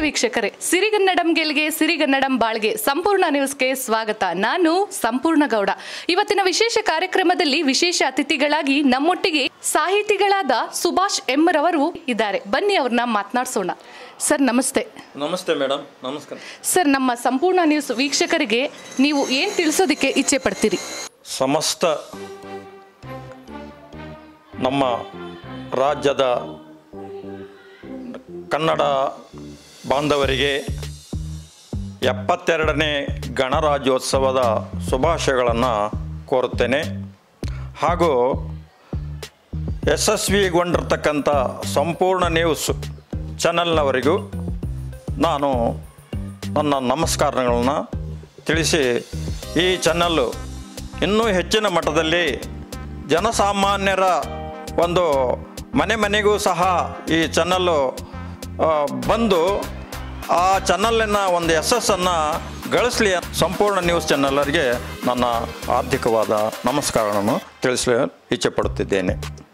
ವೀಕ್ಷಕರೇ ಸಿರಿಗನ್ನಡಂ ಗೆಲ್ಗೆ ಸಿರಿಗನ್ನಡಂ ಬಾಳ್ಗೆ ಸಂಪೂರ್ಣ ನ್ಯೂಸ್ಗೆ ಸ್ವಾಗತ ನಾನು ಸಂಪೂರ್ಣ ಗೌಡ ಇವತ್ತಿನ ವಿಶೇಷ ಕಾರ್ಯಕ್ರಮದಲ್ಲಿ ವಿಶೇಷ ಅತಿಥಿಗಳಾಗಿ ನಮ್ಮೊಟ್ಟಿಗೆ ಸಾಹಿತಿಗಳಾದ ಸುಭಾಷ್ ಎಂ ರವರು ಇದ್ದಾರೆ ಬನ್ನಿ ಅವ್ರನ್ನ ಮಾತನಾಡ್ಸೋಣ ಸರ್ ನಮಸ್ತೆ ನಮಸ್ತೆ ಮೇಡಮ್ ನಮಸ್ಕಾರ ಸರ್ ನಮ್ಮ ಸಂಪೂರ್ಣ ನ್ಯೂಸ್ ವೀಕ್ಷಕರಿಗೆ ನೀವು ಏನು ತಿಳಿಸೋದಕ್ಕೆ ಇಚ್ಛೆ ಪಡ್ತೀರಿ ಸಮಸ್ತ ನಮ್ಮ ರಾಜ್ಯದ ಕನ್ನಡ ಬಾಂಧವರಿಗೆ ಎಪ್ಪತ್ತೆರಡನೇ ಗಣರಾಜ್ಯೋತ್ಸವದ ಶುಭಾಶಯಗಳನ್ನು ಕೋರುತ್ತೇನೆ ಹಾಗೂ ಯಶಸ್ವಿಗೊಂಡಿರ್ತಕ್ಕಂಥ ಸಂಪೂರ್ಣ ನ್ಯೂಸ್ ಚಾನಲ್ನವರಿಗೂ ನಾನು ನನ್ನ ನಮಸ್ಕಾರಗಳನ್ನ ತಿಳಿಸಿ ಈ ಚಾನಲ್ಲು ಇನ್ನೂ ಹೆಚ್ಚಿನ ಮಟ್ಟದಲ್ಲಿ ಜನಸಾಮಾನ್ಯರ ಒಂದು ಮನೆ ಮನೆಗೂ ಸಹ ಈ ಚಾನಲ್ಲು ಆ, ಬಂದು ಆ ಚಾನಲ್ಲಿನ ಒಂದು ಯಶಸ್ಸನ್ನು ಗಳಿಸಲಿ ಸಂಪೂರ್ಣ ನ್ಯೂಸ್ ಚಾನಲರಿಗೆ ನನ್ನ ಆರ್ಥಿಕವಾದ ನಮಸ್ಕಾರಗಳನ್ನು ತಿಳಿಸಲು ಇಚ್ಛೆಪಡುತ್ತಿದ್ದೇನೆ